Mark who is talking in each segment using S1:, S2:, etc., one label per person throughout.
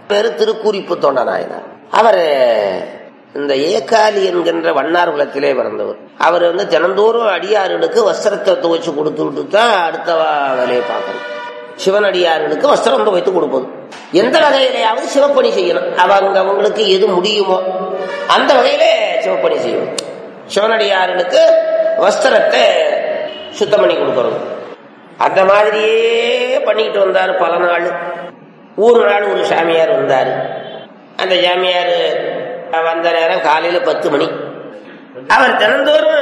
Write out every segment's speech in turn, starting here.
S1: பேரு திருக்குறிப்பு தொண்ட நாயனார் அவர் இந்த ஏகாலி என்கின்ற வண்ணார் குலத்திலே பிறந்தவர் அவர் வந்து தினந்தோறும் அடியார்களுக்கு வஸ்திரத்தை துவைச்சு கொடுத்து விட்டு தான் அடுத்த வா- வேலையை பார்க்கணும் சிவனடியார்களுக்கு வஸ்திரம் துவைத்து கொடுப்பது எந்த வகையிலேயாவது சிவப்பணி செய்யணும் அவங்க அவங்களுக்கு எது முடியுமோ அந்த வகையிலே சிவப்பணி செய்யணும் சிவனடியார்களுக்கு வஸ்திரத்தை சுத்தம் பண்ணி கொடுக்கறது அந்த மாதிரியே பண்ணிக்கிட்டு வந்தார் பல நாள் ஒரு நாள் ஒரு சாமியார் வந்தார் அந்த சாமியார் வந்த நேரம் காலையில பத்து மணி அவர் தினந்தோறும்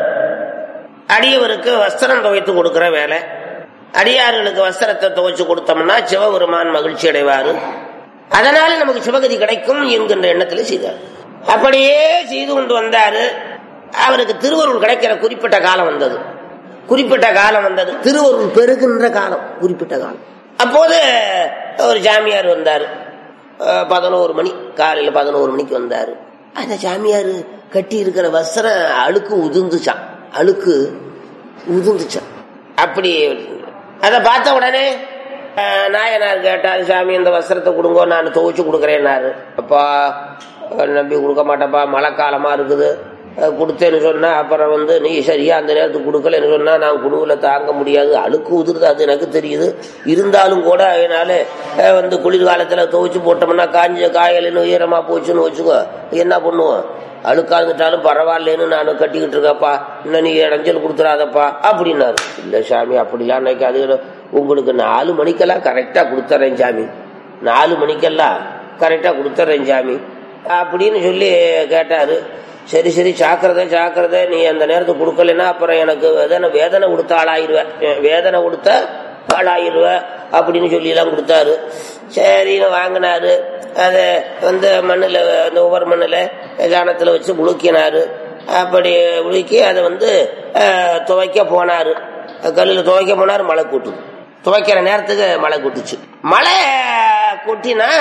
S1: அடியவருக்கு வஸ்திரம் துவைத்து கொடுக்கிற வேலை அடியார்களுக்கு வஸ்திரத்தை துவைச்சு கொடுத்தோம்னா சிவபெருமான் மகிழ்ச்சி அடைவாரு அதனால நமக்கு சிவகதி கிடைக்கும் என்கின்ற எண்ணத்தில் செய்தார் அப்படியே செய்து கொண்டு வந்தாரு அவருக்கு திருவருள் கிடைக்கிற குறிப்பிட்ட காலம் வந்தது குறிப்பிட்ட காலம் வந்தது திருவருள் பெருகின்ற காலம் குறிப்பிட்ட காலம் அப்போது ஒரு சாமியார் வந்தார் பதினோரு மணி காலையில் பதினோரு மணிக்கு வந்தார் அந்த சாமியார் கட்டி இருக்கிற வஸ்திரம் அழுக்கு உதிர்ந்துச்சான் அழுக்கு உதிர்ந்துச்சான் அப்படி அதை பார்த்த உடனே அஹ், நாயனார் கேட்டார் சாமி இந்த வஸ்திரத்தை கொடுங்க நான் துவைச்சு கொடுக்குறேன்னாரு அப்பா அஹ், நம்பி கொடுக்க மாட்டேப்பா மழை காலமா இருக்குது அஹ், கொடுத்தேன்னு சொன்னா அப்புறம் வந்து நீ சரியா அந்த நேரத்துக்கு கொடுக்கலன்னு சொன்னா நான் குழுவுல தாங்க முடியாது அழுக்கு உதிருது அது எனக்கு தெரியுது இருந்தாலும் கூட அதனால அஹ், வந்து குளிர்காலத்துல துவைச்சு போட்டோம்னா காஞ்ச காயலின்னு ஈரமா போச்சுன்னு வச்சுக்கோ என்ன பண்ணுவோம் அழுக்காந்துட்டாலும் பரவாயில்லைன்னு நான் கட்டிக்கிட்டு இருக்கப்பா இன்னும் நீ இடைஞ்சல் கொடுத்துடாதப்பா அப்படின்னாரு இல்ல சாமி அப்படிலாம் நினைக்காது உங்களுக்கு நாலு மணிக்கெல்லாம் கரெக்டா கொடுத்துறேன் சாமி நாலு மணிக்கெல்லாம் கரெக்டா கொடுத்துறேன் சாமி அப்படின்னு சொல்லி கேட்டாரு சரி சரி ஜாக்கிரதை ஜாக்கிரதை நீ அந்த நேரத்துக்கு கொடுக்கலன்னா அப்புறம் எனக்கு வேதனை வேதனை கொடுத்த ஆளாயிருவேன் வேதனை கொடுத்த ஆளாயிருவேன் அப்படின்னு சொல்லி எல்லாம் கொடுத்தாரு சரின்னு வாங்கினாரு அதை வந்து மண்ணில் அந்த ஒவ்வொரு மண்ணில் சாணத்தில் வச்சு முழுக்கினாரு அப்படி முழுக்கி அதை வந்து அஹ், துவைக்க போனாரு கல்லில் துவைக்க போனாரு மழை கூட்டுது துவைக்கிற நேரத்துக்கு மழை கூட்டுச்சு மழை கொட்டினா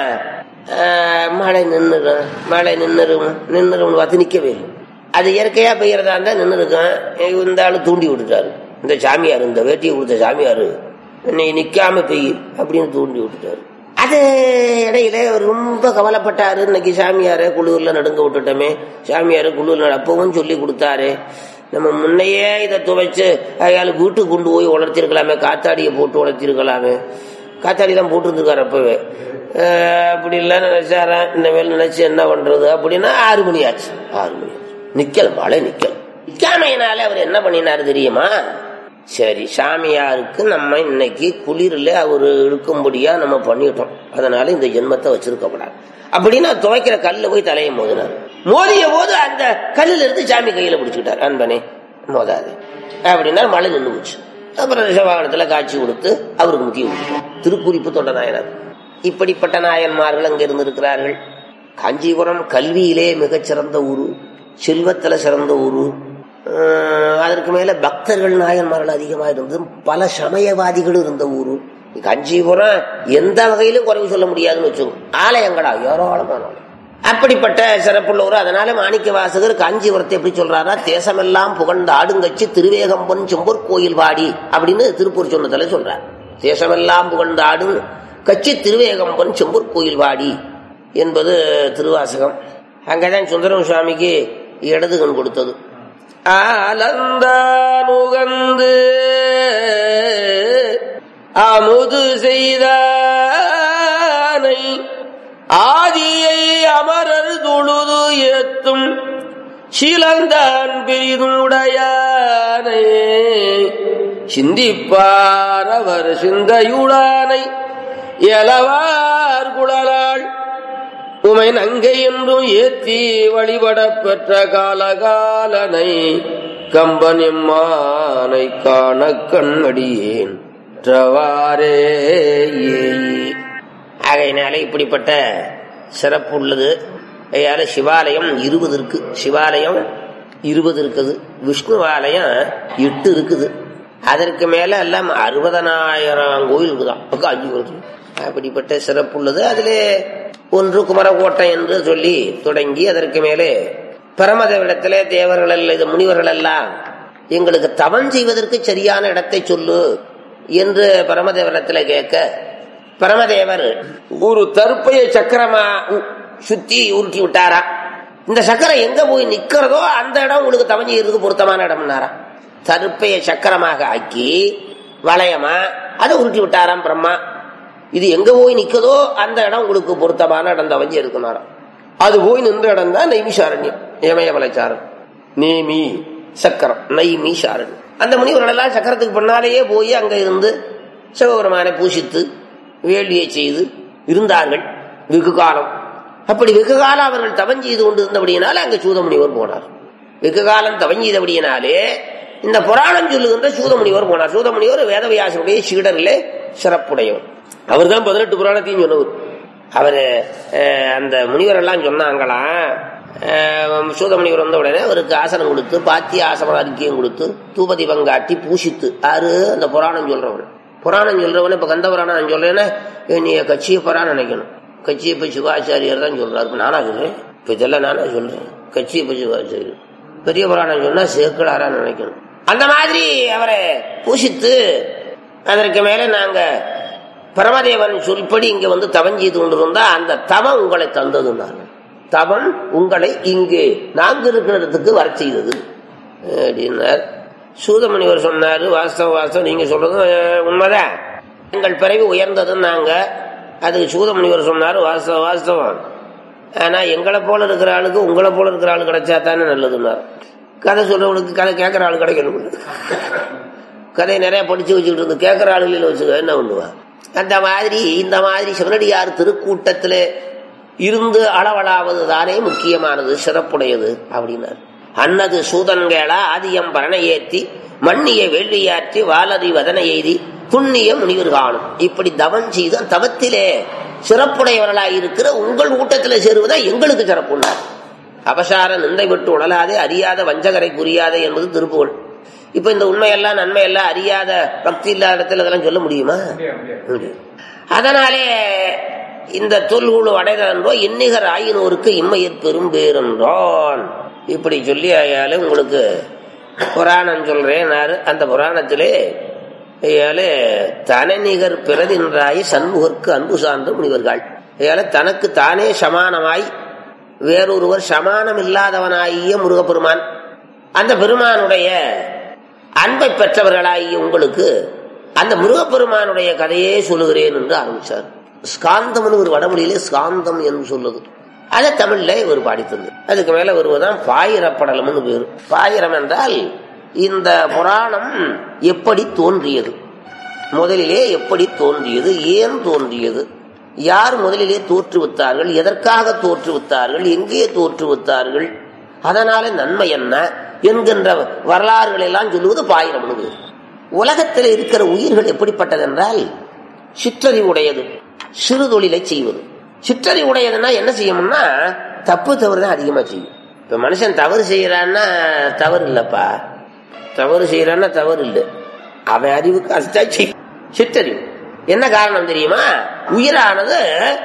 S1: அஹ், மழை நின்றுடும் மழை நின்றுடும் நின்றுடும் பார்த்து நிற்கவே இல்லை அது இயற்கையா பெய்யறதா இருந்தா நின்று இருக்கும் இந்த ஆளு தூண்டி விட்டுட்டாரு இந்த சாமியார் இந்த வேட்டியை கொடுத்த சாமியாரு நீ நிக்காம பெய்யு அப்படின்னு தூண்டி விட்டுட்டாரு அது இடையில அவர் ரொம்ப கவலைப்பட்டாரு இன்னைக்கு சாமியார குழுவில் நடுங்க விட்டுட்டோமே சாமியார குழுவில் அப்பவும் சொல்லி கொடுத்தாரு நம்ம முன்னையே இதை துவைச்சு அயாள் வீட்டுக்கு கொண்டு போய் உலர்த்திருக்கலாமே காத்தாடியை போட்டு உலர்த்திருக்கலாமே காத்தாடி தான் போட்டுருந்துருக்காரு அப்பவே அஹ் அப்படி எல்லாம் நினைச்சாரா இந்த மேல நினைச்சு என்ன பண்றது அப்படின்னா ஆறு மணி ஆச்சு ஆறு மணி ஆச்சு. நிக்கல மழை நிக்கல நிக்காமையினால அவர் என்ன பண்ணினாரு தெரியுமா சரி சாமியாருக்கு நம்ம இன்னைக்கு குளிர்ல அவர் இழுக்கும்படியா நம்ம பண்ணிட்டோம் அதனால இந்த ஜென்மத்தை வச்சிருக்க கூடாது அப்படின்னு துவைக்கிற கல்ல போய் தலையை மோதினார் மோதிய போது அந்த கல்லுல இருந்து சாமி கையில பிடிச்சுக்கிட்டார் அன்பனே மோதாது அப்படின்னா மழை நின்று போச்சு அப்புறம் ரிஷவாகனத்துல காட்சி கொடுத்து அவருக்கு முக்கியம் கொடுத்தார். திருக்குறிப்பு தொண்ட நாயனார் இப்படிப்பட்ட நாயன்மார்கள் அங்க இருந்திருக்கிறார்கள் காஞ்சிபுரம் கல்வியிலே மிகச்சிறந்த ஊரு செல்வத்துல சிறந்த ஊரு அஹ் அதற்கு மேல பக்தர்கள் நாயன்மார்கள் அதிகமா இருந்து பல சமயவாதிகள் இருந்த ஊரு காஞ்சிபுரம் எந்த வகையிலும் குறைவு சொல்ல முடியாதுன்னு வச்சுக்கோங்க ஆலயங்களா ஏராளமான ஆலயம். அப்படிப்பட்ட சிறப்புள்ள ஊர் அதனால மாணிக்க வாசகர் காஞ்சிபுரத்தை எப்படி சொல்றாரா தேசமெல்லாம் புகழ்ந்த ஆடுங்கட்சி திருவேகம்பன் செம்பூர் கோயில் வாடி அப்படின்னு திருப்பூர் சொன்னதுல சொல்றார் தேசமெல்லாம் புகழ்ந்த ஆடும் கட்சி திருவேகம்பன் செம்பூர் கோயில் வாடி என்பது திருவாசகம் அங்கதான் சுந்தரம் சுவாமிக்கு இடது கண் கொடுத்தது ஆலந்தான் உகந்து அமுது செய்தானை ஆதியை அமரர் தொழுது ஏத்தும் சிலந்தான் பெரிதுடையானை சிந்திப்பார் அவர் சிந்தையுடானை எலவார் குழலாள் உமை நங்கை என்றும் ஏத்தி வழிபடப் பெற்ற காலகாலனை கம்பன் எம்மானை காண கண்ணடியேன் ற்றவாறே ஆகையினால இப்படிப்பட்ட சிறப்பு உள்ளது அதனால சிவாலயம் இருபது இருக்கு சிவாலயம் இருபது இருக்குது விஷ்ணுவாலயம் எட்டு இருக்குது அதற்கு மேல எல்லாம் அறுபதனாயிரம் கோயில் இருக்குதான் பக்கம் அஞ்சு வருது அப்படிப்பட்ட சிறப்பு உள்ளது அதிலே ஒன்று குமரகோட்டை என்று சொல்லி தொடங்கி அதற்கு மேலே பரமதேவிடத்திலே தேவர்கள் எல்லாம், இது முனிவர்கள் எல்லாம் எங்களுக்கு தவம் செய்வதற்கு சரியான இடத்தை சொல்லு என்று பரமதேவரத்தில் கேட்க பரமதேவர் ஒரு தருப்பைய சக்கரமா உ- சுத்தி உருட்டி விட்டாரா இந்த சக்கரம் எங்க போய் நிக்கிறதோ அந்த இடம் உங்களுக்கு தவஞ்செய்யறதுக்கு பொருத்தமான இடம்னாரா தருப்பைய சக்கரமாக ஆக்கி வளையமா அதை உருட்டி விட்டாராம் பிரம்மா இது எங்க போய் நிக்கதோ அந்த இடம் உங்களுக்கு பொருத்தமான இடம் தவஞ்சி இருக்குனாராம் அது போய் நின்ற இடம் தான் நைமிஷாரண்யம் ஏமயமலைச்சாரம் நேமி சக்கரம் நைமி சாரண்யம் அந்த முனிவர்கள் எல்லாம் சக்கரத்துக்கு பின்னாலேயே போய் அங்க இருந்து சிவபெருமானை பூசித்து வேள்வியை செய்து இருந்தார்கள் வெகு காலம் அப்படி வெகு காலம் அவர்கள் தவம் செய்து கொண்டு இருந்தபடியினால அங்க சூதமுனிவர் போனார் வெகு காலம் தவம் செய்தபடியினாலே இந்த புராணம் சொல்லுகின்ற சூதமுனிவர் போனார் சூதமுனிவர் வேதவியாசனுடைய சீடரிலே சிறப்புடையவர் அவர் தான் பதினெட்டு புராணத்தையும் சொன்னவர் அவரு அஹ், அந்த முனிவர் எல்லாம் சொன்னாங்களாம் அஹ், சூதமுனிவர் வந்த உடனே அவருக்கு ஆசனம் கொடுத்து பாத்தி ஆசனம் அறிக்கையும் கொடுத்து தூபதி பங்காட்டி பூசித்து ஆறு அந்த புராணம் சொல்றவன் புராணம் சொல்றவன இப்ப கந்த புராணம் நான் சொல்றேன்னா ஏ, நீ கட்சியை பரான்னு நினைக்கணும் கட்சியை இப்ப சிவாச்சாரியார் தான் சொல்றாரு இப்ப நானா சொல்றேன் இப்ப இதெல்லாம் நானா சொல்றேன் கட்சியை இப்ப சிவாச்சாரியர் பெரிய புராணம் சொன்னா சேர்க்கலாரான்னு நினைக்கணும் அந்த மாதிரி அவரை பூசித்து அதற்கு மேல நாங்க பரமதேவன் சொல்படி இங்க வந்து தவம் செய்து கொண்டிருந்தா அந்த தவம் உங்களை தந்ததுன்னாரு தவம் உங்களை இங்கே நாங்க இருக்கிற இடத்துக்கு வர செய்தது அப்படின்னார் சூதமணிவர் சொன்னாரு வாஸ்தவம் வாஸ்தவம் நீங்க சொல்றதும் அஹ், உண்மைதான் எங்கள் பிறவி உயர்ந்ததுன்னு நாங்க அதுக்கு சூதமணிவர் சொன்னாரு வாஸ்தவம் வாஸ்தவம் ஆனா எங்களை போல இருக்கிற ஆளுக்கு உங்களை போல இருக்கிற ஆளு கிடைச்சா தானே நல்லதுன்னார் கதை சொல்றவனுக்கு கதை கேட்கிற ஆள் கிடைக்கணும் கதையை நிறைய படிச்சு வச்சுக்கிட்டு இருந்து கேட்கிற ஆளுகளில் வச்சுக்க என்ன பண்ணுவா அந்த மாதிரி இந்த மாதிரி சிவனடியார் திருக்கூட்டத்திலே இருந்து அளவலாவது தானே முக்கியமானது சிறப்புடையது அப்படின்னார் அன்னது சூதன்கேளா ஆதியம் பரண ஏத்தி மண்ணிய வேள்வியாற்றி வாலதி வதன எய்தி புண்ணிய முனிவர் காணும் இப்படி தவம் செய்து தவத்திலே சிறப்புடையவர்களாய் இருக்கிற உங்கள் கூட்டத்திலே சேருவதா எங்களுக்கு சிறப்புண்டார் அபசார நிந்தை விட்டு உணலாதே அறியாத வஞ்சகரை புரியாதே என்பது திருப்புகழ் இப்ப இந்த உண்மையெல்லாம் நன்மையெல்லாம் அறியாத பக்தி இல்லாத இடத்துல இதெல்லாம் சொல்ல முடியுமா முடியாது. அதனாலே இந்த தொல்குழு அடைதன்றோ இன்னிகர் ஆயினோருக்கு இம்மையற் பெரும் பேரென்றான் இப்படி சொல்லி ஆயாலே உங்களுக்கு புராணம் சொல்றேன் அந்த புராணத்திலே ஐயாலே தனநிகர் பிறதின்றாய் சண்முகர்க்கு அன்பு சார்ந்த முனிவர்கள் ஐயால தனக்கு தானே சமானமாய் வேறொருவர் சமானம் இல்லாதவனாகிய முருகப்பெருமான் அந்த பெருமானுடைய அன்பை பெற்றவர்களாகிய உங்களுக்கு அந்த முருகப்பெருமானுடைய கதையே சொல்லுகிறேன் என்று ஆரம்பிச்சார் ஸ்காந்தம்னு ஒரு வடமொழியிலே ஸ்காந்தம் என்று சொல்லுது அதை தமிழ்ல இவர் பாடித்தது அதுக்கு மேல வருவதுதான் பாயிரப்படலம்னு பேரு பாயிரம் என்றால் இந்த புராணம் எப்படி தோன்றியது முதலிலே எப்படி தோன்றியது ஏன் தோன்றியது யார் முதலிலே தோற்றுவித்தார்கள் எதற்காக தோற்றுவித்தார்கள் எங்கே தோற்றுவித்தார்கள் அதனால நன்மை என்ன என்கின்ற வரலாறுகள் எல்லாம் சொல்லுவது பாயிரம் பேர் உலகத்தில் இருக்கிற உயிர்கள் எப்படிப்பட்டது என்றால் சிற்றறிவுடையது சிறு தொழிலை செய்வது சிற்றறிவுடையதுன்னா என்ன செய்யணும்னா தப்பு தவறு தான் அதிகமா செய்யும் இப்ப மனுஷன் தவறு செய்யறான்னா தவறு இல்லப்பா தவறு செய்யறான்னா தவறு இல்லை அவன் அறிவுக்கு அதுதான் செய்யும் சிற்றறிவு என்ன காரணம் தெரியுமா உயிரானது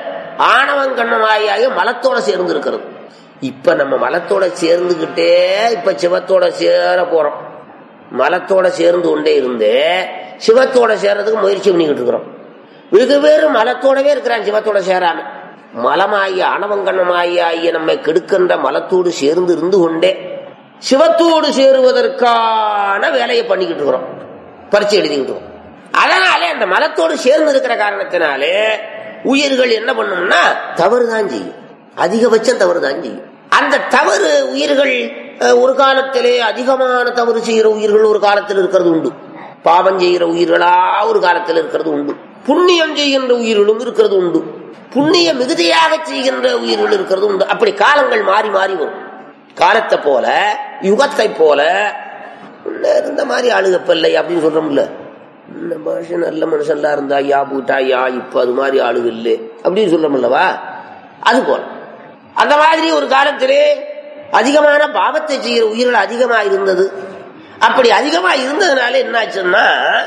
S1: ஆணவங்கண்ணமாயாக மலத்தோட சேர்ந்து இருக்கிறது இப்ப நம்ம மலத்தோட சேர்ந்துகிட்டே இப்ப சிவத்தோட சேர போறோம் மலத்தோட சேர்ந்து கொண்டே இருந்து சிவத்தோட சேர்றதுக்கு முயற்சி பண்ணிக்கிட்டு இருக்கிறோம் வெகு பேரு மலத்தோடவே இருக்கிறான் சிவத்தோட சேராம மலமாகிய ஆணவங்கண்ணமாகிய ஆகிய நம்மை கெடுக்கின்ற மலத்தோடு சேர்ந்து இருந்து கொண்டே சிவத்தோடு சேருவதற்கான வேலையை பண்ணிக்கிட்டு இருக்கிறோம் பரிச்சை எழுதிக்கிட்டு இருக்கிறோம் அதனாலே அந்த மலத்தோடு சேர்ந்து இருக்கிற காரணத்தினாலே உயிர்கள் என்ன பண்ணும்னா தவறு தான் செய்யும் அதிகபட்சம் தவறு தான் செய்யும் அந்த தவறு உயிர்கள் அஹ், ஒரு காலத்திலே அதிகமான தவறு செய்கிற உயிர்கள் ஒரு காலத்தில் இருக்கிறது உண்டு பாவம் செய்கிற உயிர்களா ஒரு காலத்தில் இருக்கிறது உண்டு புண்ணியம் செய்கின்ற உயிர்களும் இருக்கிறது உண்டு புண்ணிய மிகுதியாக செய்கின்ற உயிர்கள் இருக்கிறது உண்டு அப்படி காலங்கள் மாறி மாறி வரும் காலத்தை போல யுகத்தை போல முன்ன இருந்த மாதிரி ஆளுக இப்ப இல்லை அப்படின்னு சொல்றோம்ல இந்த மனுஷன் நல்ல மனுஷன்லாம் இருந்தா யா பூட்டா யா இப்ப அது மாதிரி ஆளுக இல்லை அப்படின்னு சொல்றோம்லவா அது போல அந்த மாதிரி ஒரு காலத்திலே அதிகமான பாவத்தை செய்கிற உயிர்கள் அதிகமா இருந்தது அப்படி அதிகமா இருந்ததுனால என்னாச்சுன்னா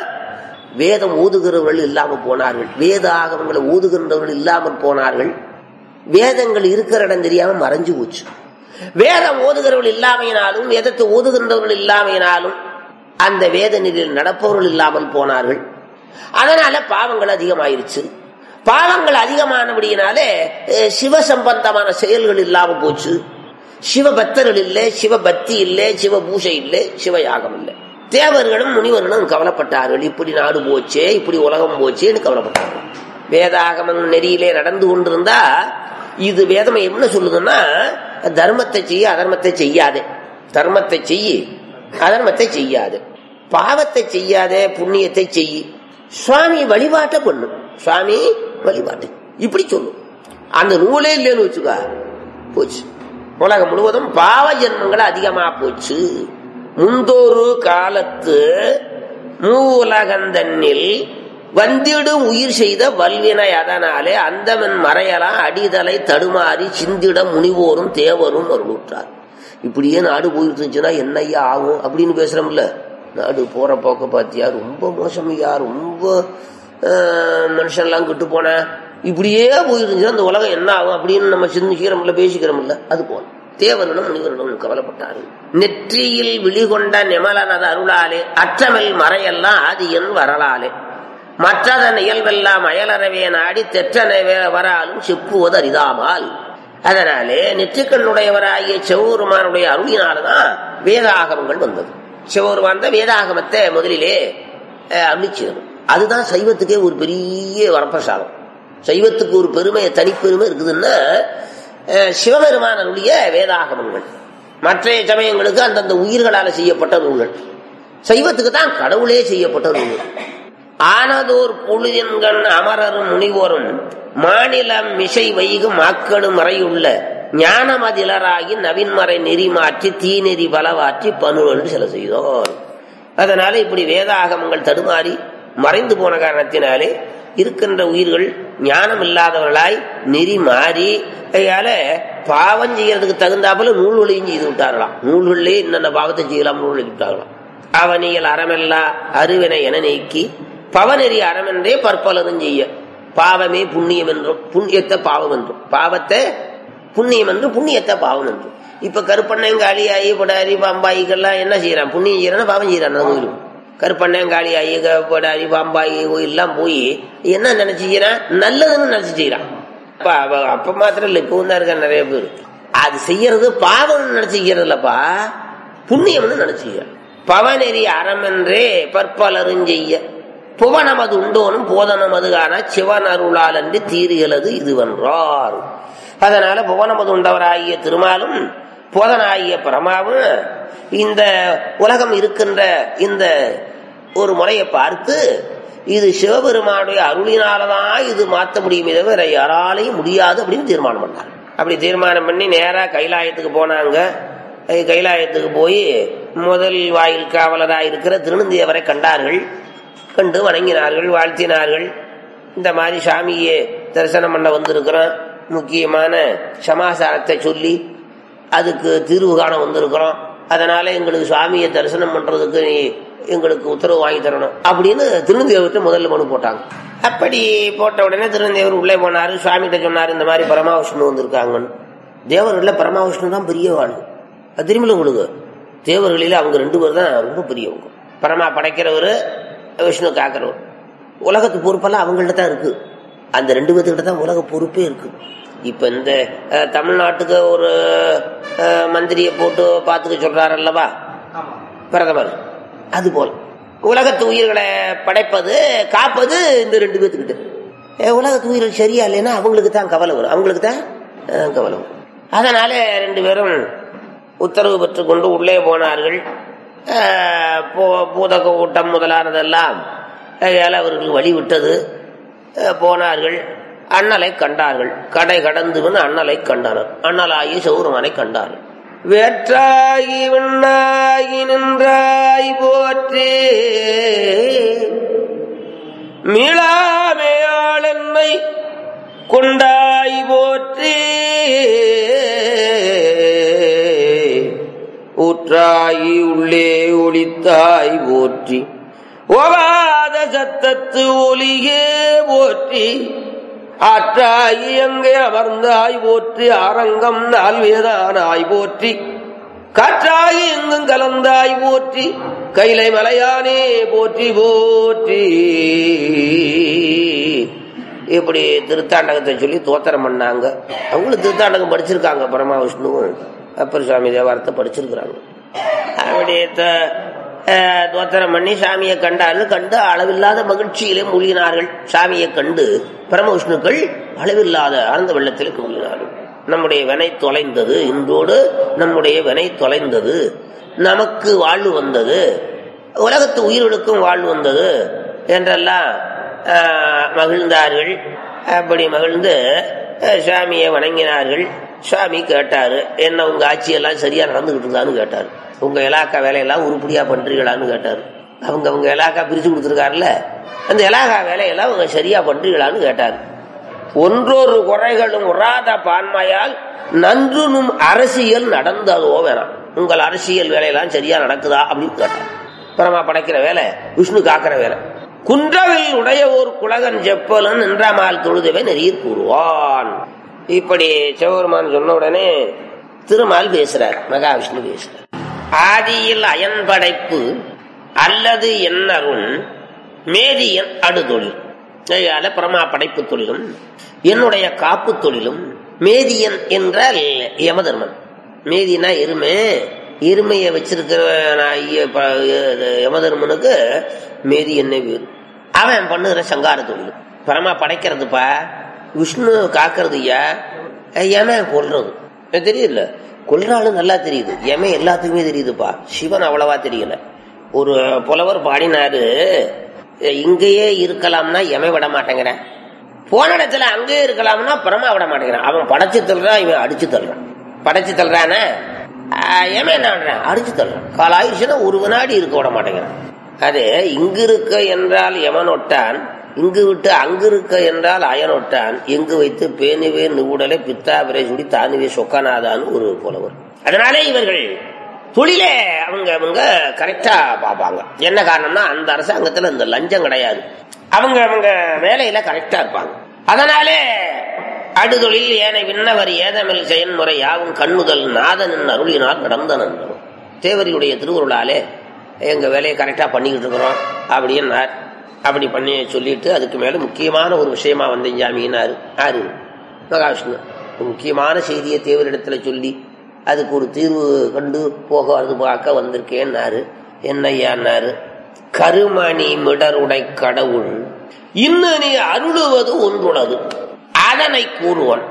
S1: வேதம் ஊதுகிறவர்கள் இல்லாம போனார்கள் வேத ஆகவங்களை ஊதுகின்றவர்கள் இல்லாமல் போனார்கள் வேதங்கள் இருக்கிற இடம் தெரியாம மறைஞ்சு போச்சு வேதம் ஓதுகிறவர்கள் இல்லாமையினாலும் வேதத்தை ஓதுகின்றவர்கள் இல்லாமையினாலும் அந்த வேத நிலையில் நடப்பவர்கள் இல்லாமல் போனார்கள் அதனால பாவங்கள் அதிகமாயிருச்சு பாவங்கள் அதிகமானபடியினாலே அஹ், சிவ சம்பந்தமான செயல்கள் இல்லாம போச்சு சிவபக்தர்கள் இல்லை சிவபக்தி இல்லை சிவ பூஜை இல்லை சிவயாகம் இல்லை தேவர்களும் முனிவர்களும் கவலைப்பட்டார்கள் இப்படி நாடு போச்சே இப்படி உலகம் போச்சேன்னு கவலைப்பட்டார்கள் வேதாகமம் நெறியிலே நடந்து கொண்டிருந்தா இது வேதம் என்ன சொல்லுதுன்னா தர்மத்தை செய்ய அதர்மத்தை செய்யாதே தர்மத்தை செய்யி அதர்மத்தை செய்யாது பாவத்தை செய்யாதே புண்ணியத்தை செய்யி சுவாமி வழிபாட்டை பண்ணு சுவாமி வழிபாட்டு இப்படி சொல்லும் அந்த நூலே இல்லைன்னு வச்சுக்கா போச்சு உலகம் முழுவதும் பாவ ஜென்மங்கள் அதிகமா போச்சு முந்தொரு காலத்து மூலகந்தன்னில் வந்திடும் உயிர் செய்த வல்வினை அதனாலே அந்தமன் மறையலாம் அடிதலை தடுமாறி சிந்திட முனிவோரும் தேவரும் அருளுற்றார் இப்படியே நாடு போயிட்டு இருந்துச்சுன்னா என்னையா ஆகும் அப்படின்னு பேசுறோம்ல நாடு போற போக்க பாத்தியா ரொம்ப மோசமையா ரொம்ப ஆஹ், மனுஷன்லாம் கிட்டு போன இப்படியே போயிருந்துச்சுன்னா அந்த உலகம் என்ன ஆகும் அப்படின்னு நம்ம சிந்திக்கிறோம்ல பேசிக்கிறோம்ல அது போல தேவனும் முனிவர்களும் கவலைப்பட்டார்கள் நெற்றியில் விழிகொண்ட நெமலனது அருளாலே அற்றமில் மறையெல்லாம் ஆதியன் வரலாலே மற்றதன் இயல்பெல்லாம் அயலறவே நாடி தெற்றனவே வராலும் செப்புவது அரிதாமால் அதனாலே நெற்றிக்கண்ணுடையவராகிய சிவபெருமானுடைய அருளினால்தான் வேதாகமங்கள் வந்தது சிவபெருமான் தான் வேதாகமத்தை முதலிலே அஹ், அருளிச்சது அதுதான் சைவத்துக்கே ஒரு பெரிய வரப்பிரசாதம் சைவத்துக்கு ஒரு பெருமை தனிப்பெருமை இருக்குதுன்னா அஹ், சிவபெருமான் அருளிய வேதாகமங்கள் மற்ற சமயங்களுக்கு அந்தந்த உயிர்களால் செய்யப்பட்ட நூல்கள் சைவத்துக்கு தான் கடவுளே செய்யப்பட்ட நூல்கள் ஆனதோர் பொழுதின்கண் அமரரும் முனிவோரும் மாநிலம் மிசை வைகும் மாக்களும் மறையுள்ள ஞானமதிலராகி நவின்மறை நெறி மாற்றி தீநெறி பலவாற்றி பனுவல் சில செய்தோர் அதனால இப்படி வேதாகமங்கள் தடுமாறி மறைந்து போன காரணத்தினாலே இருக்கின்ற உயிர்கள் ஞானம் இல்லாதவர்களாய் நெறி மாறி கையால பாவம் செய்யறதுக்கு தகுந்தாப்புல நூல்களையும் செய்து விட்டார்களாம் நூல்களிலே இன்னென்ன பாவத்தை செய்யலாம் நூல் விட்டார்களாம் அவனியல் அறமெல்லா அருவினை என நீக்கி பவநெறி அறமென்றே பற்பலனும் செய்ய பாவமே புண்ணியம் என்றும் புண்ணியத்தை பாவம் என்றும் பாவத்தை புண்ணியம் என்றும் புண்ணியத்தை பாவம் என்றும் இப்ப கருப்பண்ணங்காளியாயி பொடாரி பாம்பாய்க்கெல்லாம் என்ன செய்யறான் புண்ணியம் செய்யறான் பாவம் செய்யறான் அந்த கோயிலும் கருப்பண்ணங்காளியாயி பொடாரி பாம்பாயி கோயிலெல்லாம் போய் என்ன நினைச்சு செய்யறான் நல்லதுன்னு நினைச்சு செய்யறான் அப்ப அவ- அப்ப மாத்திரம் இல்ல இப்பவும் தான் இருக்க நிறைய பேர் அது செய்யறது பாவம்னு நினைச்சு செய்யறது இல்லப்பா புண்ணியம்னு நினைச்சு செய்யறான் பவநெறி அறமென்றே பற்பலரும் செய்ய புவனமது உண்டோனும் போதனமது காண சிவன் அருளால் என்று தீருகிறது இதுவென்றார் அதனால புவனமது உண்டவராகிய திருமாலும் போதனாகிய பிரமாவும் இந்த உலகம் இருக்கின்ற இந்த ஒரு முறையை பார்த்து இது சிவபெருமானுடைய அருளினாலதான் இது மாற்ற முடியுமே தவிர யாராலையும் முடியாது அப்படின்னு தீர்மானம் பண்ணார் அப்படி தீர்மானம் பண்ணி நேரா கைலாயத்துக்கு போனாங்க அஹ் கைலாயத்துக்கு போய் முதல் வாயில் காவலராக இருக்கிற திருநந்தியவரை கண்டார்கள் கண்டு வணங்கினார்கள் வாழ்த்தினார்கள் இந்த மாதிரி சாமியை தரிசனம் பண்ண வந்திருக்கிறோம் முக்கியமான சமாசாரத்தை சொல்லி அதுக்கு தீர்வு காண வந்திருக்கிறோம் அதனால எங்களுக்கு சுவாமியை தரிசனம் பண்றதுக்கு நீ எங்களுக்கு உத்தரவு வாங்கி தரணும் அப்படின்னு திருநந்தேவர்கிட்ட முதல்ல மனு போட்டாங்க அப்படி போட்ட உடனே திருநந்தேவர் உள்ளே போனாரு சுவாமி கிட்ட சொன்னாரு இந்த மாதிரி பரமாவிஷ்ணு வந்திருக்காங்கன்னு தேவர்கள்ல பரமாவிஷ்ணு தான் பெரியவாள் அது திரும்பல உங்களுக்கு தேவர்களில அவங்க ரெண்டு பேர் தான் ரொம்ப பெரியவங்க பரமா படைக்கிறவர் விஷ்ணு காக்கிறவர் உலகத்து பொறுப்பெல்லாம் அவங்கள்ட்ட தான் இருக்கு அந்த ரெண்டு பேர்த்துக்கிட்ட தான் உலக பொறுப்பே இருக்கு இப்ப இந்த அஹ், தமிழ்நாட்டுக்கு ஒரு அஹ், மந்திரியை போட்டு பாத்துக்க சொல்றாரு அல்லவா பிரதமர் அது போல உலகத்து உயிர்களை படைப்பது காப்பது இந்த ரெண்டு பேர்த்துக்கிட்ட அஹ், உலகத்து உயிர்கள் சரியா இல்லைன்னா அவங்களுக்கு தான் கவலை வரும் அவங்களுக்கு தான் அஹ், கவலை வரும் அதனால ரெண்டு பேரும் உத்தரவு பெற்றுக் கொண்டு உள்ளே போனார்கள் அஹ், பூ- பூதக கூட்டம் முதலானதெல்லாம் கையால் அவர்களுக்கு வழி விட்டது அஹ், போனார்கள் அண்ணலை கண்டார்கள் கடை கடந்து வந்து அண்ணலை கண்டனர் அண்ணலாகி சௌரமனை கண்டார்கள் வேற்றாகி விண்ணாகி நின்றாய் போற்றே மீளாமையாள் என்னை கொண்டாய் போற்றி ஊற்றாயி உள்ளே ஒளித்தாய் போற்றி ஓவாத சத்தத்து ஒளியே போற்றி ஆற்றாயி அங்கே அமர்ந்தாய் போற்றி அரங்கம் நால்வேதானாய் போற்றி காற்றாகி எங்கும் கலந்தாய் போற்றி கைலை மலையானே போற்றி போற்றி இப்படி திருத்தாண்டகத்தை சொல்லி தோத்திரம் பண்ணாங்க அவங்களும் திருத்தாண்டகம் படிச்சிருக்காங்க பரமா விஷ்ணுவும் அப்பர் சுவாமி தேவாரத்தை படிச்சிருக்கிறாங்க அப்படி த- அஹ், தோத்திரம் பண்ணி சாமியை கண்டார்கள் கண்டு அளவில்லாத மகிழ்ச்சியிலே மூழ்கினார்கள் சாமியை கண்டு பரம விஷ்ணுக்கள் அளவில்லாத ஆனந்த வெள்ளத்தில் மூழ்கினார்கள் நம்முடைய வினை தொலைந்தது இன்றோடு நம்முடைய வினை தொலைந்தது நமக்கு வாழ்வு வந்தது உலகத்து உயிர்களுக்கும் வாழ்வு வந்தது என்றெல்லாம் ஆஹ், மகிழ்ந்தார்கள் அப்படி மகிழ்ந்து அஹ், சாமியை வணங்கினார்கள் சுவாமி கேட்டாரு என்ன உங்க ஆட்சி எல்லாம் சரியா நடந்துகிட்டு இருந்தான்னு கேட்டாரு உங்க இலாக்கா வேலையெல்லாம் உருப்படியா பண்றீங்களான்னு கேட்டாரு அவங்க அவங்க இலாக்கா பிரிச்சு கொடுத்துருக்காருல்ல அந்த இலாக்கா வேலையெல்லாம் அவங்க சரியா பண்றீங்களான்னு கேட்டாரு ஒன்றொரு குறைகளும் உறாத பான்மையால் நன்றுனும் அரசியல் நடந்ததோ வேணாம் உங்கள் அரசியல் வேலையெல்லாம் சரியா நடக்குதா அப்படின்னு கேட்டார் பரமா படைக்கிற வேலை விஷ்ணு காக்கிற வேலை குன்றவில் உடைய ஒரு குலகன் செப்பலன் நின்றாமால் தொழுதவை நெறியில் கூறுவான் இப்படி சிவபெருமான் சொன்ன உடனே திருமால் பேசுறார் மகாவிஷ்ணு பேசுறார் ஆதியில் அயன் படைப்பு அல்லது என்னருண் மேதியன் அடுதொழில் அதனால பிரமா படைப்பு தொழிலும் என்னுடைய காப்பு தொழிலும் மேதியன் என்றால் யமதர்மன் மேதினா எருமை எருமையை வச்சிருக்கிற நான் ஐய- ப- இது யமதர்மனுக்கு மேதி என்ன பேரு அவன் பண்ணுகிற சங்கார தொழில் பரமா படைக்கிறதுப்பா விஷ்ணு காக்கிறது ஐயா யமன் கொல்றது எனக்கு தெரியல கொல்றாலும் நல்லா தெரியுது யமன் எல்லாத்துக்குமே தெரியுதுப்பா சிவன் அவ்வளவா தெரியல ஒரு புலவர் பாடினாரு இங்கேயே இருக்கலாம்னா எமன் விட மாட்டேங்கிறேன் போன இடத்துல அங்கேயே இருக்கலாம்னா பரமா விட மாட்டேங்கிறான் அவன் படைச்சு தள்ளுறான் இவன் அடிச்சு தள்ளுறான் படைச்சு தள்ளுறானே எமன் என்ன பண்றான் அடிச்சு தள்ளுறான் கால ஆயுஷனா ஒரு வினாடி இருக்க விட மாட்டேங்கிறான் அது இங்கு இருக்க என்றால் எமனொட்டான் இங்கு விட்டு அங்கு இருக்க என்றால் அயனொட்டான் எங்கு வைத்து பேணுவே நுகுடலை பித்தாபிரை சுடி தானுவே சொக்கநாதான்னு ஒரு புலவர் அதனாலே இவர்கள் தொழிலே அவங்க அவங்க கரெக்டா பார்ப்பாங்க என்ன காரணம்னா அந்த அரசாங்கத்துல இந்த லஞ்சம் கிடையாது அவங்க அவங்க வேலையில கரெக்டா இருப்பாங்க அதனாலே அடுதொழில் ஏனை விண்ணவர் ஏதமில் செயன்முறை யாவும் கண்ணுதல் நாதனின் அருளினால் நடந்தனன் தேவரியுடைய திருவுருளாலே எங்க வேலையை கரெக்டா பண்ணிக்கிட்டு இருக்கிறோம் அப்படின்னார் அப்படி பண்ணி சொல்லிட்டு அதுக்கு மேல முக்கியமான ஒரு விஷயமா வந்தேன் ஜாமின்னாரு ஆறு மகாவிஷ்ணு ஒரு முக்கியமான செய்தியை தேவரிடத்துல சொல்லி அதுக்கு ஒரு தீர்வு கண்டு போக அது பார்க்க வந்திருக்கேன்னாரு என்னையான்னாரு கருமணி மிடருடை கடவுள் இன்னும் நீ அருளுவது ஒன்றுள்ளது அதனை கூறுவன்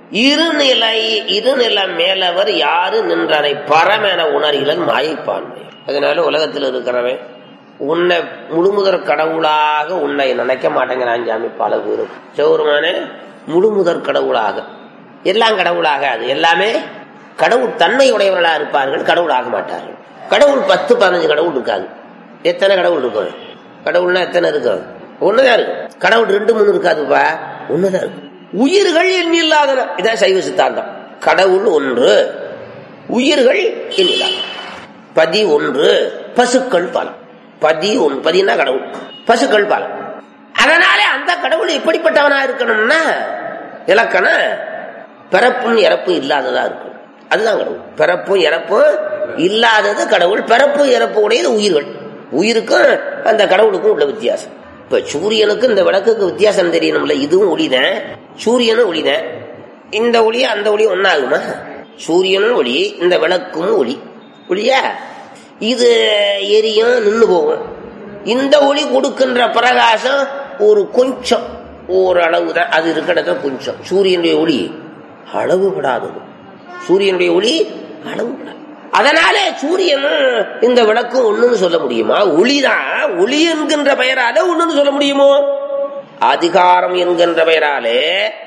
S1: இருநிலை இருநில மேலவர் யாரு நின்றனை பரமென உணர்கிறன் மாயைப்பான்மை அதனால உலகத்தில் இருக்கிறவன் உன்னை முழுமுதற் கடவுளாக உன்னை நினைக்க மாட்டேங்கிறான் சாமி பல பேரு சிவருமானே முழுமுதற் கடவுளாக எல்லாம் கடவுளாக அது எல்லாமே கடவுள் தன்மை உடையவர்களா இருப்பார்கள் கடவுள் ஆக மாட்டார்கள் கடவுள் பத்து பதினஞ்சு கடவுள் இருக்காது எத்தனை கடவுள் இருக்கும் கடவுள்னா எத்தனை இருக்கும் ஒண்ணுதான் இருக்கும் கடவுள் ரெண்டு மூணு இருக்காதுப்பா ஒண்ணுதான் இருக்கும் உயிர்கள் எண்ணில்லாதன இதான் சைவ சித்தாந்தம் கடவுள் ஒன்று உயிர்கள் எண்ணில்லாத பதி ஒன்று பசுக்கள் பலம் பதி ஒன்று பதினா கடவுள் பசுக்கள் பலம் அதனாலே அந்த கடவுள் எப்படிப்பட்டவனா இருக்கணும்னா இலக்கணம் பிறப்பும் இறப்பும் இல்லாததா இருக்கணும் அதுதான் கடவுள் பிறப்பும் இறப்பும் இல்லாதது கடவுள் பிறப்பு இறப்பு உடையது உயிர்கள் உயிருக்கும் அந்த கடவுளுக்கும் உள்ள வித்தியாசம் இப்ப சூரியனுக்கு இந்த விளக்குக்கு வித்தியாசம் தெரியணும்ல இதுவும் ஒளிதான் சூரியனும் ஒளிதான் இந்த ஒளி அந்த ஒளி ஒன்னாகுமா சூரியனும் ஒளி இந்த விளக்கும் ஒளி ஒளியா இது எரியும் நின்று போகும் இந்த ஒளி கொடுக்கின்ற பிரகாசம் ஒரு கொஞ்சம் ஒரு அளவு தான் அது இருக்கிறத கொஞ்சம் சூரியனுடைய ஒளி அளவுபடாதது சூரியனுடைய ஒளி அளவுபடாது அதனாலே சூரியனும் இந்த விளக்கும் ஒண்ணுன்னு சொல்ல முடியுமா ஒளிதான் ஒளி என்கின்ற பெயராலே ஒண்ணுன்னு சொல்ல முடியுமோ அதிகாரம் என்கின்ற பெயராலே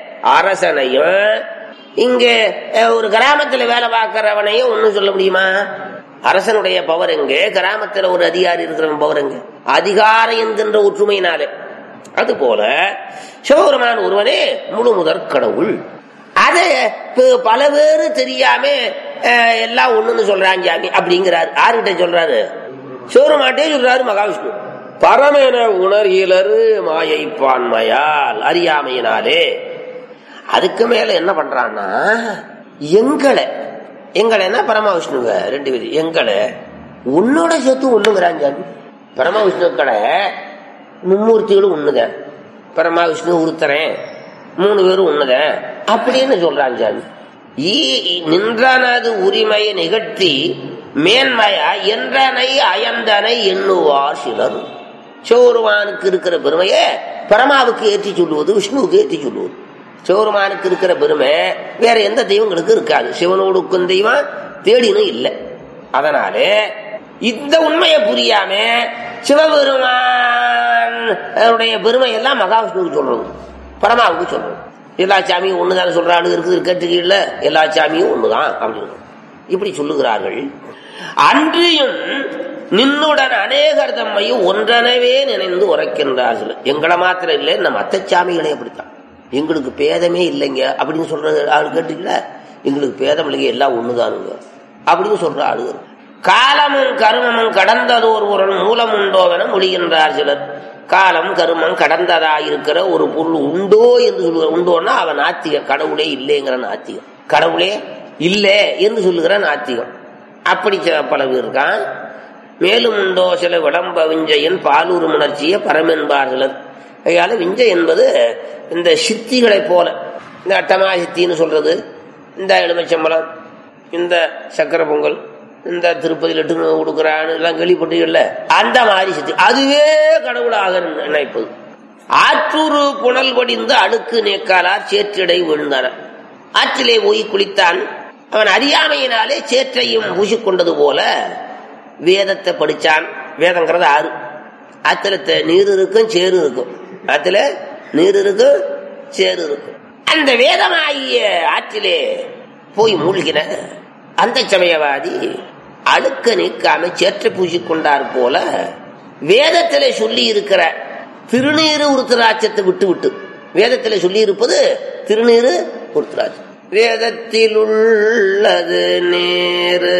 S1: அரசனையும் இங்க அஹ், ஒரு கிராமத்துல வேலை பார்க்கிறவனையும் ஒண்ணும் சொல்ல முடியுமா அரசனுடைய பவர் எங்க கிராமத்துல ஒரு அதிகாரி இருக்கிறவன் பவர் எங்க அதிகாரம் என்கின்ற ஒற்றுமையினாலே அதுபோல சிவபெருமான் ஒருவனே முழு முதற் கடவுள் அது ப- பல பேரு தெரியாம அஹ், எல்லாம் ஒண்ணுன்னு சொல்றாங்க சாமி அப்படிங்கிறாரு யாருகிட்ட சொல்றாரு சிவபெருமாட்டே சொல்றாரு மகாவிஷ்ணு பரமென உணர்கிலரு மாயை பான்மையால் அறியாமையினாலே அதுக்கு மேல என்ன பண்றான்னா எங்களை எங்களைன்னா பரமவிஷ்ணுங்க ரெண்டு பேரும் எங்களை உன்னோட சேர்த்து ஒண்ணுங்கிறான் சாமி பரமவிஷ்ணுக்களை மும்மூர்த்திகளும் ஒண்ணுதான் பரமா விஷ்ணு உருத்தரேன் மூணு பேரும் ஒண்ணுதான் அப்படின்னு சொல்றான் சாமி ஈ நின்றனது உரிமையை நிகழ்த்தி மேன்மையா என்றனை அயந்தனை எண்ணுவார் சிலர் சிவருமானுக்கு இருக்கிற பெருமையை பரமாவுக்கு ஏற்றி சொல்லுவது விஷ்ணுவுக்கு ஏற்றி சொல்லுவது சிவருமானுக்கு இருக்கிற பெருமை வேற எந்த தெய்வங்களுக்கு இருக்காது சிவனோடுக்கும் தெய்வம் தேடினும் இல்லை அதனாலே இந்த உண்மையை புரியாம சிவபெருமான் அவருடைய பெருமை எல்லாம் மகாவிஷ்ணுவுக்கு சொல்றது பரமாவுக்கு சொல்றது எல்லா சாமியும் ஒண்ணுதானே சொல்றாரு இருக்குது கேட்டுக்கீழ எல்லா சாமியும் ஒண்ணுதான் அப்படின்னு இப்படி சொல்லுகிறார்கள் அன்றியும் நின்னுடன் அநேகர் தம்மையும் ஒன்றனவே நினைந்து உரைக்கின்றார்கள் எங்களை மாத்திரம் இல்லை நம்ம மத்த சாமிகளே அப்படித்தான் எங்களுக்கு பேதமே இல்லைங்க அப்படின்னு சொல்ற ஆள் கேட்டுக்கல எங்களுக்கு பேதம் இல்லைங்க எல்லாம் ஒண்ணுதானுங்க அப்படின்னு சொல்ற ஆளுங்க காலமும் கருமமும் கடந்ததோர் ஒரு மூலம் உண்டோவென மொழிகின்றார் சிலர் காலம் கருமம் கடந்ததா இருக்கிற ஒரு பொருள் உண்டோ என்று சொல்லுகிற உண்டோன்னா அவன் நாத்திகம் கடவுளே இல்லைங்கிற நாத்திகம் கடவுளே இல்லை என்று சொல்லுகிற நாத்திகம் அப்படி சில பல பேர் இருக்கான் மேலும் உண்டோ சில விளம்ப விஞ்சையின் பாலூர் உணர்ச்சிய பரமென்பார் சிலர் அதனால விஞ்சை என்பது இந்த சித்திகளை போல இந்த அட்டமா சித்தின்னு சொல்றது இந்த எலுமிச்சம்பழம் இந்த சக்கரை பொங்கல் இந்த திருப்பதி லட்டு கொடுக்குறான்னு எல்லாம் கேள்விப்பட்டீங்கல்ல அந்த மாதிரி சித்தி அதுவே கடவுளாக நினைப்பது ஆற்றூறு புனல் படிந்து அழுக்கு நேக்காலார் சேற்றிடை விழுந்தனர் ஆற்றிலே போய் குளித்தான் அவன் அறியாமையினாலே சேற்றையும் பூசிக்கொண்டது போல வேதத்தை படிச்சான் வேதங்கிறது ஆறு ஆத்துல த- நீர் இருக்கும் சேறு இருக்கும் ஆத்துல நீர் இருக்கும் சேறு இருக்கும் அந்த வேதமாகிய ஆற்றிலே போய் மூழ்கின அந்த சமயவாதி அழுக்க நீக்காம சேற்றை பூசிக்கொண்டார் போல வேதத்திலே சொல்லி இருக்கிற திருநீரு உருத்திராட்சத்தை விட்டு விட்டு வேதத்திலே சொல்லி இருப்பது திருநீரு உருத்திராட்சம் வேதத்தில் உள்ளது நேரு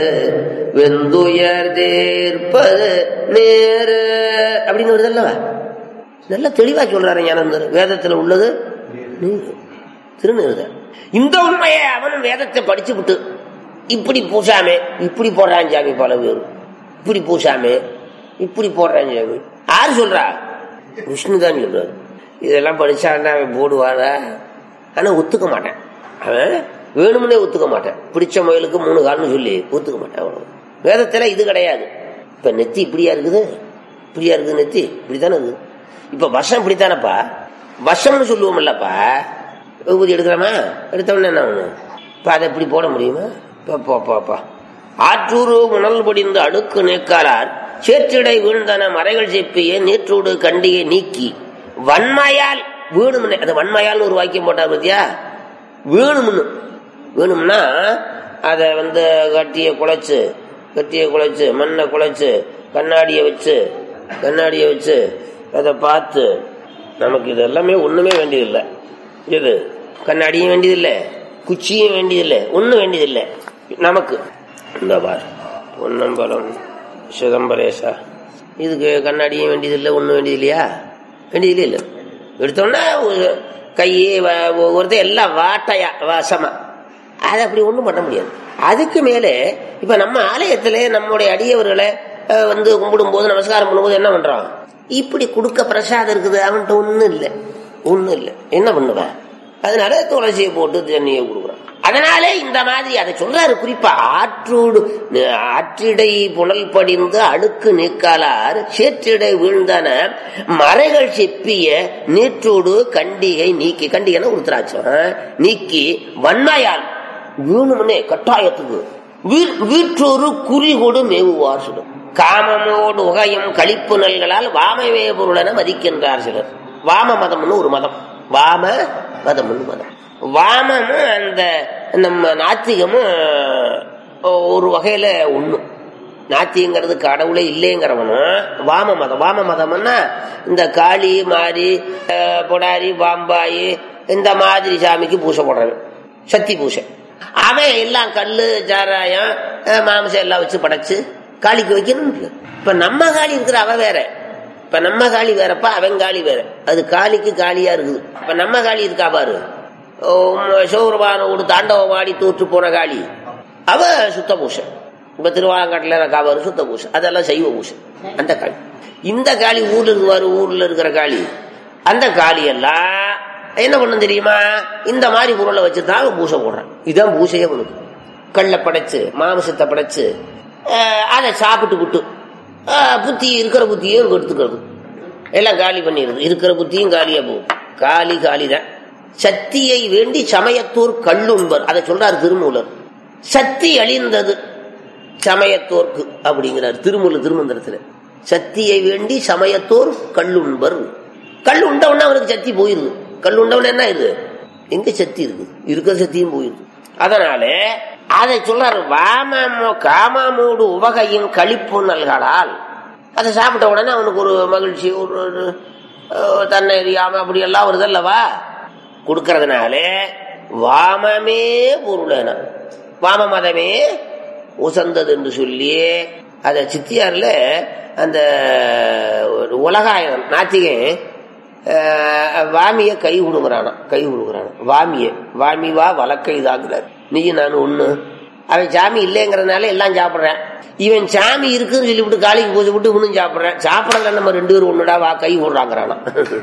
S1: வெந்துயர் தேர்ப்பது நேரு அப்படின்னு வருது அல்லவா நல்ல தெளிவா சொல்றாரு ஞானந்தர் வேதத்துல உள்ளது நீரு திருநீருதான் இந்த உண்மையை அவன் வேதத்தை படிச்சு விட்டு இப்படி பூசாமே இப்படி போடுறான் சாமி பல பேர் இப்படி பூசாமே இப்படி போடுறான் சாமி யாரு சொல்றா விஷ்ணு தான் சொல்றாரு இதெல்லாம் படிச்சான்னா அவன் போடுவானா ஆனா ஒத்துக்க மாட்டேன் அவன் வேணும்னே ஒத்துக்க மாட்டேன் பிடிச்ச முயலுக்கு மூணு கால்னு சொல்லி ஒத்துக்க மாட்டேன் அவ்வளவு வேதத்துல இது கிடையாது இப்ப நெத்தி இப்படியா இருக்குது இப்படியா இருக்குது நெத்தி இப்படித்தானே இருக்குது இப்ப வசம் இப்படித்தானப்பா வசம்னு சொல்லுவோம்லப்பா விபூதி எடுக்கிறோமா எடுத்த உடனே என்ன ஒண்ணு இப்ப அதை இப்படி போட முடியுமா பா பா பா ஆற்றூறு உணல் படிந்து அடுக்கு நீக்காரார் சேற்றிடை வீழ்ந்தன மறைகள் செப்பிய நீற்றோடு கண்டியை நீக்கி வன்மையால் வேணும்னே அந்த வன்மையால் ஒரு வாக்கியம் போட்டார் பத்தியா வேணும்னு வேணும்னா அதை வந்து கட்டிய குழைச்சு கட்டிய குழைச்சு மண்ணை குழைச்சு கண்ணாடியை வச்சு கண்ணாடியை வச்சு அதை பார்த்து நமக்கு இது எல்லாமே ஒண்ணுமே வேண்டியதில்லை இது கண்ணாடியும் வேண்டியதில்லை குச்சியும் வேண்டியதில்லை ஒன்றும் வேண்டியதில்லை நமக்கு இந்த பார் பொன்னம்பலம் சிதம்பரேசா இதுக்கு கண்ணாடியும் வேண்டியதில்லை ஒன்றும் வேண்டியதில்லையா வேண்டியதில்லை இல்லை எடுத்தோன்னா ஒரு கை வ- ஒருத்தர் எல்லாம் வாட்டையா வாசமா அதை அப்படி ஒண்ணும் பண்ண முடியாது அதுக்கு மேலே இப்ப நம்ம ஆலயத்துல நம்முடைய அடியவர்களை அஹ், வந்து கும்பிடும் போது நமஸ்காரம் பண்ணும்போது என்ன பண்றோம் இப்படி கொடுக்க பிரசாதம் இருக்குது அவன்கிட்ட ஒண்ணும் இல்லை ஒண்ணும் இல்லை என்ன பண்ணுவேன் அதனால துளசியை போட்டு தண்ணியை கொடுக்குறான் அதனாலே இந்த மாதிரி அதை சொல்றாரு குறிப்பா ஆற்றோடு ஆற்றிடை புனல் படிந்து அழுக்கு நீக்காலார் சேற்றிடை வீழ்ந்தன மறைகள் செப்பிய நீற்றோடு கண்டிகை நீக்கி கண்டிகைன்னா உருத்திராட்சம் நீக்கி வன்மையால் வேணும்னே கட்டாயத்துக்கு வீ- வீற்றொரு குறிகொடு மேவுவார் சிலர் காமமோடு உகையும் கழிப்பு நல்களால் வாமவே பொருளென மதிக்கின்றார் சிலர் வாம மதம்னு ஒரு மதம் வாம மதம்னு மதம் வாமமும் அந்த நம்ம நாத்திகமும் ஒரு வகையில ஒண்ணு நாத்தியங்கிறது கடவுளே இல்லைங்கிறவனும் வாம மதம் வாம மதம்னா இந்த காளி மாரி அஹ், பொடாரி பாம்பாயி இந்த மாதிரி சாமிக்கு பூசை போடுறவன் சக்தி பூசை அவன் எல்லாம் கல்லு சாராயம் அஹ், மாமிசம் எல்லாம் வச்சு படைச்சு காளிக்கு வைக்கணும் இல்ல இப்ப நம்ம காளி இருக்கிற அவ வேற இப்ப நம்ம காளி வேறப்பா அவன் காளி வேற அது காளிக்கு காளியா இருக்குது இப்ப நம்ம காளி இருக்கா பாரு சௌரபானோடு தாண்டவம் ஆடி தோற்று போன காளி அவ சுத்த பூசை இப்ப திருவாலங்காட்டுல இருக்கா பாரு சுத்த பூசை அதெல்லாம் சைவ பூசை அந்த காளி இந்த காளி ஊர்ல இருக்குவாரு ஊர்ல இருக்கிற காளி அந்த காளி எல்லாம் என்ன பண்ணும் தெரியுமா இந்த மாதிரி பொருளை வச்சு தான் அவன் பூசை போடுறான் இதுதான் பூசையே உனக்கு கல்லை படைச்சு மாமிசத்தை படைச்சு அஹ், அதை சாப்பிட்டு விட்டு அஹ், புத்தி இருக்கிற புத்தியும் எடுத்துக்கிறது எல்லாம் காலி பண்ணிடுது இருக்கிற புத்தியும் காலியா போகும் காலி காலி தான் சக்தியை வேண்டி சமயத்தோர் கல்லுண்பர் அதை சொல்றாரு திருமூலர் சக்தி அழிந்தது சமயத்தோர்க்கு அப்படிங்கிறார் திருமூல திருமந்திரத்துல சக்தியை வேண்டி சமயத்தோர் கல்லுண்பர் கல் உண்டவன அவனுக்கு சக்தி போயிருது கல் உண்டவன என்ன ஆயிருது எங்க சக்தி இருக்கு இருக்கிற சக்தியும் போயிருது அதனால அதை சொல்றாரு வாமமோ காமமோடு உவகையும் கழிப்பு நல்களால் அதை சாப்பிட்ட உடனே அவனுக்கு ஒரு மகிழ்ச்சி ஒரு ஒரு, அஹ், தன்னை அறியாம அப்படி எல்லாம் வருது அல்லவா கொடுக்கறதுனால வாமமே பொருளன வாம மதமே உசந்தது என்று சொல்லி அத சித்தியார்ல அந்த ஒரு உலகாயன் நாத்திகன் அஹ், வாமிய கை விடுங்கிறானா கை விடுங்கிறானா வாமிய வாமி வா வழக்கை இதாக்குறார் நீ நான் ஒண்ணு அவன் சாமி இல்லைங்கிறதுனால எல்லாம் சாப்பிடுறேன் இவன் சாமி இருக்குன்னு சொல்லிவிட்டு காளிக்கு பூஜை விட்டு இவனும் சாப்பிடுறேன் சாப்பிடறதுல நம்ம ரெண்டு பேரும் ஒண்ணுடா வா கை விடுறாங்கிறானா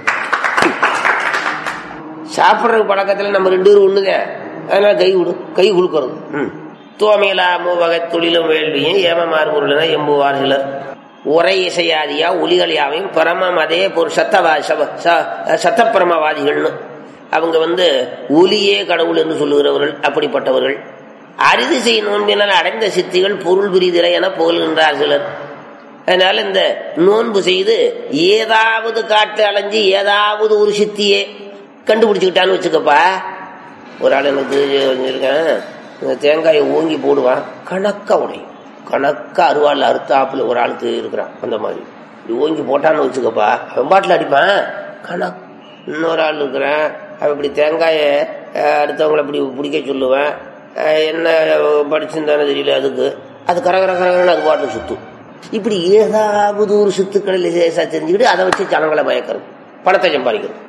S1: சாப்பிடுற பழக்கத்துல நம்ம ரெண்டு பேரும் ஒண்ணுங்க அதனால கை விடு கை குலுக்கிறது ம். தோமையிலா மூவகை தொழிலும் வேள்வியும் ஏமமாறு பொருளின எம்புவார் சிலர் உரை இசையாதியா ஒலிகள் யாவையும் பரமம் அதே ஒரு சத்தவா சவ- ச- சத்தப்பிரமவாதிகள்னு அவங்க வந்து ஒலியே கடவுள் என்று சொல்லுகிறவர்கள் அப்படிப்பட்டவர்கள் அரிது செய் நோன்பினால் அடைந்த சித்திகள் பொருள் பிரிதிரை என புகழ்கின்றார் சிலர் அதனால இந்த நோன்பு செய்து ஏதாவது காட்டு அலைஞ்சு ஏதாவது ஒரு சித்தியே கண்டுபிடிச்சுக்கிட்டான்னு வச்சுக்கப்பா ஒரு ஆள் எனக்கு இருக்கேன் தேங்காயை ஓங்கி போடுவான் கணக்கா உடையும் கணக்கா அருவாள் அறுத்தாப்புல ஒரு ஆளுக்கு இருக்கிறான் அந்த மாதிரி இப்படி ஓங்கி போட்டான்னு வச்சுக்கப்பா அவன் பாட்டில் அடிப்பான் கணக் இன்னொரு ஆள் இருக்கிறான் அவன் இப்படி தேங்காயை அஹ், அடுத்தவங்களை இப்படி பிடிக்க சொல்லுவேன் அஹ், என்ன படிச்சிருந்தானே தெரியல அதுக்கு அது கரகர கரகரன்னு அது பாட்டு சுத்தும் இப்படி ஏதாவது ஒரு சுத்துக்களில் லேசா தெரிஞ்சுக்கிட்டு அதை வச்சு ஜனங்களை மயக்கிறது பணத்தை சம்பாதிக்கிறது